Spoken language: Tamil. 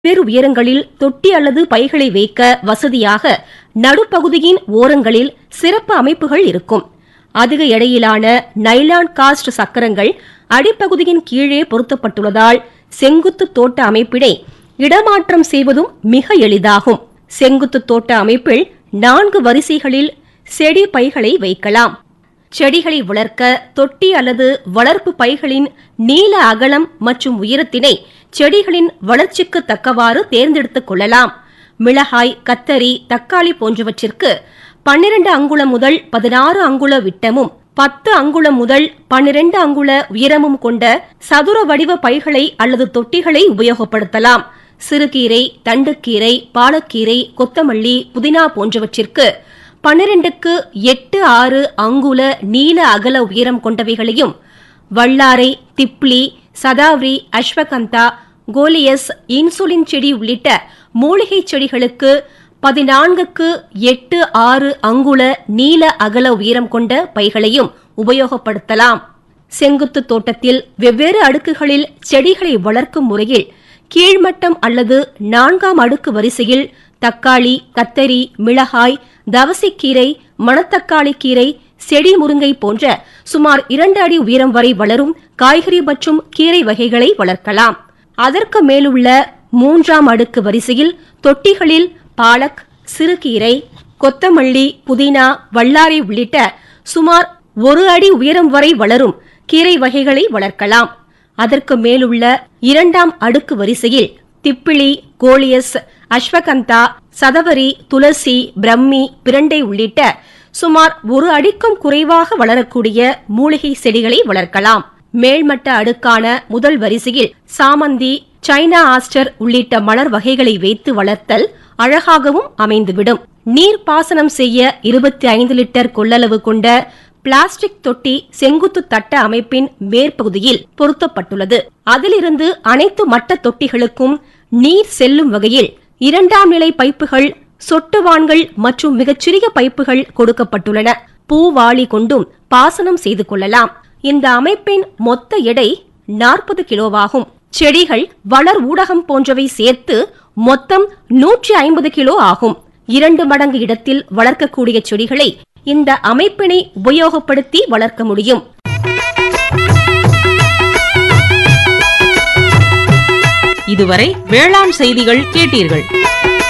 வெவ்வேறு உயரங்களில் தொட்டி அல்லது பைகளை வைக்க வசதியாக நடுப்பகுதியின் ஓரங்களில் சிறப்பு அமைப்புகள் இருக்கும் அதிக எடையிலான நைலான் காஸ்ட் சக்கரங்கள் அடிப்பகுதியின் கீழே பொருத்தப்பட்டுள்ளதால் செங்குத்து தோட்ட அமைப்பினை இடமாற்றம் செய்வதும் மிக எளிதாகும் செங்குத்து தோட்ட அமைப்பில் நான்கு வரிசைகளில் செடி பைகளை வைக்கலாம் செடிகளை வளர்க்க தொட்டி அல்லது வளர்ப்பு பைகளின் நீள அகலம் மற்றும் உயரத்தினை செடிகளின் வளர்ச்சிக்கு தக்கவாறு தேர்ந்தெடுத்துக் கொள்ளலாம் மிளகாய் கத்தரி தக்காளி போன்றவற்றிற்கு பன்னிரண்டு அங்குலம் முதல் பதினாறு அங்குல விட்டமும் பத்து அங்குலம் முதல் பன்னிரண்டு அங்குல உயரமும் கொண்ட சதுர வடிவ பைகளை அல்லது தொட்டிகளை உபயோகப்படுத்தலாம் சிறுகீரை தண்டுக்கீரை பாலக்கீரை கொத்தமல்லி புதினா போன்றவற்றிற்கு பன்னிரண்டுக்கு எட்டு ஆறு அங்குல நீள அகல உயரம் கொண்டவைகளையும் வல்லாரை திப்ளி சதாவ்ரி அஸ்வகந்தா கோலியஸ் இன்சுலின் செடி உள்ளிட்ட மூலிகை செடிகளுக்கு பதினான்குக்கு எட்டு ஆறு அங்குல நீள அகல உயரம் கொண்ட பைகளையும் உபயோகப்படுத்தலாம் செங்குத்து தோட்டத்தில் வெவ்வேறு அடுக்குகளில் செடிகளை வளர்க்கும் முறையில் கீழ்மட்டம் அல்லது நான்காம் அடுக்கு வரிசையில் தக்காளி கத்தரி மிளகாய் தவசிக்கீரை மணத்தக்காளி கீரை செடி முருங்கை போன்ற சுமார் இரண்டு அடி உயரம் வரை வளரும் காய்கறி மற்றும் கீரை வகைகளை வளர்க்கலாம் அதற்கு மேலுள்ள மூன்றாம் அடுக்கு வரிசையில் தொட்டிகளில் பாலக் சிறுகீரை கொத்தமல்லி புதினா வல்லாரை உள்ளிட்ட சுமார் ஒரு அடி உயரம் வரை வளரும் கீரை வகைகளை வளர்க்கலாம் அதற்கு மேலுள்ள இரண்டாம் அடுக்கு வரிசையில் திப்பிலி கோலியஸ் அஸ்வகந்தா சதவரி துளசி பிரம்மி பிரண்டை உள்ளிட்ட சுமார் ஒரு அடிக்கும் குறைவாக வளரக்கூடிய மூலிகை செடிகளை வளர்க்கலாம் மேல்மட்ட அடுக்கான முதல் வரிசையில் சாமந்தி சைனா ஆஸ்டர் உள்ளிட்ட மலர் வகைகளை வைத்து வளர்த்தல் அழகாகவும் அமைந்துவிடும் நீர் பாசனம் செய்ய இருபத்தி ஐந்து லிட்டர் கொள்ளளவு கொண்ட பிளாஸ்டிக் தொட்டி செங்குத்து தட்ட அமைப்பின் மேற்பகுதியில் பொருத்தப்பட்டுள்ளது அதிலிருந்து அனைத்து மட்ட தொட்டிகளுக்கும் நீர் செல்லும் வகையில் இரண்டாம் நிலை பைப்புகள் சொட்டுவான்கள் மற்றும் மிகச்சிறிய பைப்புகள் கொடுக்கப்பட்டுள்ளன பூவாளி கொண்டும் பாசனம் செய்து கொள்ளலாம் இந்த அமைப்பின் மொத்த எடை நாற்பது கிலோவாகும் செடிகள் வளர் ஊடகம் போன்றவை சேர்த்து மொத்தம் நூற்றி ஐம்பது கிலோ ஆகும் இரண்டு மடங்கு இடத்தில் வளர்க்கக்கூடிய செடிகளை இந்த அமைப்பினை உபயோகப்படுத்தி வளர்க்க முடியும் இதுவரை வேளாண் செய்திகள் கேட்டீர்கள்